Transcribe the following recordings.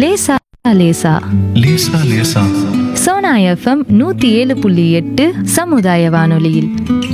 லேசா லேசா லேசா லேசா சோனா எஃப்எம் நூத்தி ஏழு புள்ளி எட்டு சமுதாய வானொலியில்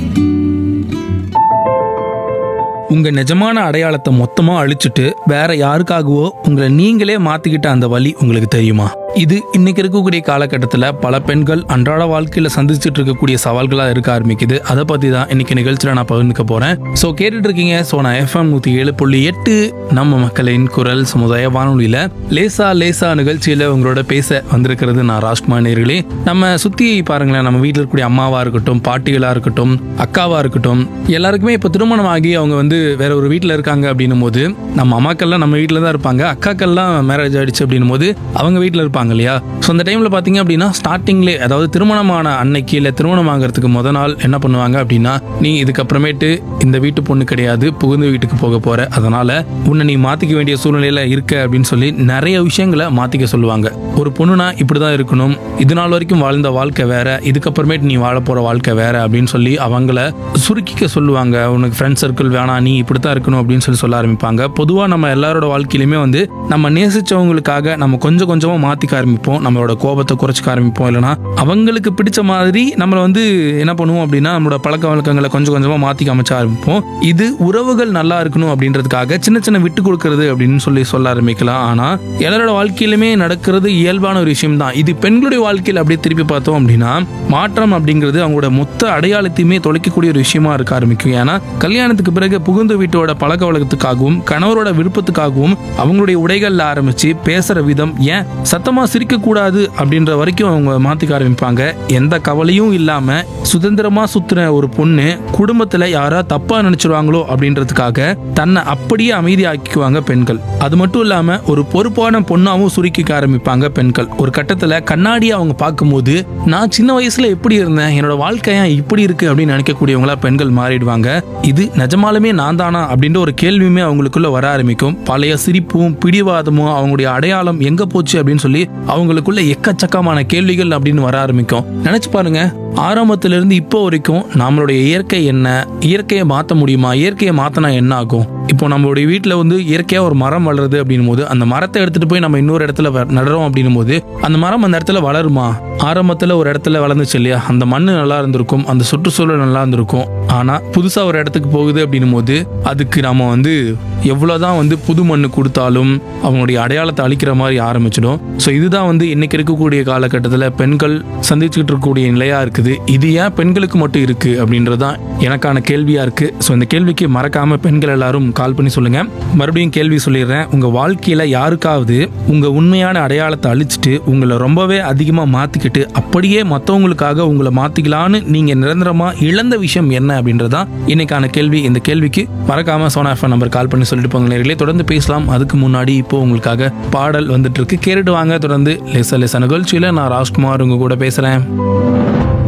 உங்க நிஜமான அடையாளத்தை மொத்தமா அழிச்சிட்டு வேற யாருக்காகவோ உங்களை நீங்களே மாத்திக்கிட்ட அந்த வழி உங்களுக்கு தெரியுமா இது இன்னைக்கு இருக்கக்கூடிய காலகட்டத்தில் பல பெண்கள் அன்றாட வாழ்க்கையில் சந்திச்சுட்டு இருக்கக்கூடிய சவால்களாக இருக்க ஆரம்பிக்குது அதை பற்றி தான் இன்னைக்கு நிகழ்ச்சியில் நான் பகிர்ந்துக்க போகிறேன் ஸோ கேட்டுட்டு இருக்கீங்க ஸோ நான் எஃப்எம் நூற்றி ஏழு புள்ளி எட்டு நம்ம மக்களின் குரல் சமுதாய வானொலியில் லேசா லேசா நிகழ்ச்சியில் உங்களோட பேச வந்திருக்கிறது நான் ராஜ்குமார் நேர்களே நம்ம சுற்றி பாருங்களேன் நம்ம வீட்டில் இருக்கக்கூடிய அம்மாவாக இருக்கட்டும் பாட்டிகளாக இருக்கட்டும் அக்காவாக இருக்கட்டும் எல்லாருக்குமே இப்போ திருமணம் ஆகி அவங்க வந்து வேற ஒரு வீட்டில் இருக்காங்க அப்படின்னும் போது நம்ம அம்மாக்கள்லாம் நம்ம வீட்டில் தான் இருப்பாங்க அக்காக்கள்லாம் மேரேஜ் ஆயிடுச்சு அப்படின்னும் போது அவங்க வீட்டில் இருப்பாங்க இல்லையா ஸோ அந்த டைமில் பார்த்தீங்க அப்படின்னா ஸ்டார்டிங்லே அதாவது திருமணமான அன்னைக்கு இல்லை திருமணம் ஆகிறதுக்கு முத நாள் என்ன பண்ணுவாங்க அப்படின்னா நீ இதுக்கப்புறமேட்டு இந்த வீட்டு பொண்ணு கிடையாது புகுந்த வீட்டுக்கு போக போற அதனால உன்னை நீ மாத்திக்க வேண்டிய சூழ்நிலையில இருக்க அப்படின்னு சொல்லி நிறைய விஷயங்களை மாத்திக்க சொல்லுவாங்க ஒரு பொண்ணுனா இப்படிதான் இருக்கணும் இது நாள் வரைக்கும் வாழ்ந்த வாழ்க்கை வேற இதுக்கப்புறமேட்டு நீ வாழ போற வாழ்க்கை வேற அப்படின்னு சொல்லி அவங்கள சுருக்கிக்க சொல்லுவாங்க உனக்கு ஃப்ரெண்ட் சர்க்கிள் வேணாம் நீ இப்படித்தான் இருக்கணும் அப்படின்னு சொல்லி சொல்ல ஆரம்பிப்பாங்க பொதுவா நம்ம எல்லாரோட வாழ்க்கையிலுமே வந்து நம்ம நேசிச்சவங்களுக்காக நம்ம கொஞ்சம் கொஞ்சமா மாத்திக்க ஆரம்பிப்போம் நம்மளோட கோபத்தை குறைச்சிக்க ஆரம்பிப்போம் இல்லைன்னா அவங்களுக்கு பிடிச்ச மாதிரி நம்மளை வந்து என்ன பண்ணுவோம் அப்படின்னா நம்மளோட பழக்க வழக்கங்களை கொஞ்சம் கொஞ்சமா மாத்திக்க அமைச்ச ஆரம்பிப்போம் இது உறவுகள் நல்லா இருக்கணும் அப்படின்றதுக்காக சின்ன சின்ன விட்டு கொடுக்கறது அப்படின்னு சொல்லி சொல்ல ஆரம்பிக்கலாம் ஆனா எல்லாரோட வாழ்க்கையிலுமே நடக்கிறது இயல்பான ஒரு விஷயம் தான் இது பெண்களுடைய வாழ்க்கையில் அப்படியே திருப்பி பார்த்தோம் அப்படின்னா மாற்றம் அப்படிங்கிறது அவங்களோட மொத்த அடையாளத்தையுமே தொலைக்கக்கூடிய ஒரு விஷயமா இருக்க ஆரம்பிக்கும் ஏன்னா கல்யாணத்துக்கு பிறகு புகுந்த வீட்டோட பழக்க வழக்கத்துக்காகவும் கணவரோட விருப்பத்துக்காகவும் அவங்களுடைய உடைகள்ல ஆரம்பிச்சு பேசுற விதம் ஏன் சத்தமா சிரிக்க கூடாது அப்படின்ற வரைக்கும் அவங்க மாத்திக்க ஆரம்பிப்பாங்க எந்த கவலையும் இல்லாம சுதந்திரமா சுத்துற ஒரு பொண்ணு குடும்பத்துல யாரா தப்பா நினைச்சிருவாங்களோ அப்படின்றதுக்காக தன்னை அப்படியே அமைதியாக்கிக்குவாங்க பெண்கள் அது மட்டும் இல்லாம ஒரு பொறுப்பான பொண்ணாவும் சுருக்கிக்க ஆரம்பிப்பாங்க பெண்கள் ஒரு கட்டத்துல கண்ணாடியை அவங்க பார்க்கும்போது நான் சின்ன வயசுல எப்படி இருந்தேன் என்னோட வாழ்க்கை ஏன் இப்படி இருக்கு அப்படின்னு நினைக்கக்கூடியவங்களா பெண்கள் மாறிடுவாங்க இது நிஜமாலுமே நான் தானா அப்படின்ற ஒரு கேள்வியுமே அவங்களுக்குள்ள வர ஆரம்பிக்கும் பழைய சிரிப்பும் பிடிவாதமும் அவங்களுடைய அடையாளம் எங்க போச்சு அப்படின்னு சொல்லி அவங்களுக்குள்ள எக்கச்சக்கமான கேள்விகள் அப்படின்னு வர ஆரம்பிக்கும் நினைச்சு பாருங்க ஆரம்பத்துல இருந்து இப்போ வரைக்கும் நம்மளுடைய இயற்கை என்ன இயற்கையை மாற்ற முடியுமா இயற்கையை மாத்தினா என்ன ஆகும் இப்போ நம்மளுடைய வீட்டில் வந்து இயற்கையாக ஒரு மரம் வளருது அப்படின்னும் போது அந்த மரத்தை எடுத்துட்டு போய் நம்ம இன்னொரு இடத்துல வ- நடுறோம் அப்படின்னும் போது அந்த மரம் அந்த இடத்துல வளருமா ஆரம்பத்தில் ஒரு இடத்துல வளர்ந்துச்சு இல்லையா அந்த மண் நல்லா இருந்திருக்கும் அந்த சுற்றுச்சூழல் நல்லா இருந்திருக்கும் ஆனால் புதுசாக ஒரு இடத்துக்கு போகுது அப்படின்னும் போது அதுக்கு நம்ம வந்து எவ்வளோதான் வந்து புது மண் கொடுத்தாலும் அவங்களுடைய அடையாளத்தை அழிக்கிற மாதிரி ஆரம்பிச்சிடும் ஸோ இதுதான் வந்து இன்னைக்கு இருக்கக்கூடிய காலகட்டத்தில் பெண்கள் சந்திச்சுக்கிட்டு இருக்கக்கூடிய நிலையாக இருக்குது இது ஏன் பெண்களுக்கு மட்டும் இருக்குது அப்படின்றது தான் எனக்கான கேள்வியாக இருக்குது ஸோ இந்த கேள்விக்கு மறக்காமல் பெண்கள் எல்லாரும் கால் பண்ணி சொல்லுங்கள் மறுபடியும் கேள்வி சொல்லிடுறேன் உங்கள் வாழ்க்கையில் யாருக்காவது உங்கள் உண்மையான அடையாளத்தை அழிச்சிட்டு உங்களை ரொம்பவே அதிகமாக மாற்றிக்கிட்டு அப்படியே மற்றவங்களுக்காக உங்களை மாற்றிக்கலான்னு நீங்கள் நிரந்தரமாக இழந்த விஷயம் என்ன அப்படின்றதான் இன்னைக்கான கேள்வி இந்த கேள்விக்கு மறக்காமல் சோனா எஃப்எம் நம்பர் கால் பண்ணி சொல்லிட்டு போங்க நேர்களே தொடர்ந்து பேசலாம் அதுக்கு முன்னாடி இப்போ உங்களுக்காக பாடல் வந்துட்டு இருக்கு கேட்டுட்டு வாங்க தொடர்ந்து லேசா லேசா நிகழ்ச்சியில் நான் ராஜ்குமார் உங்க கூட பேசுகிறேன்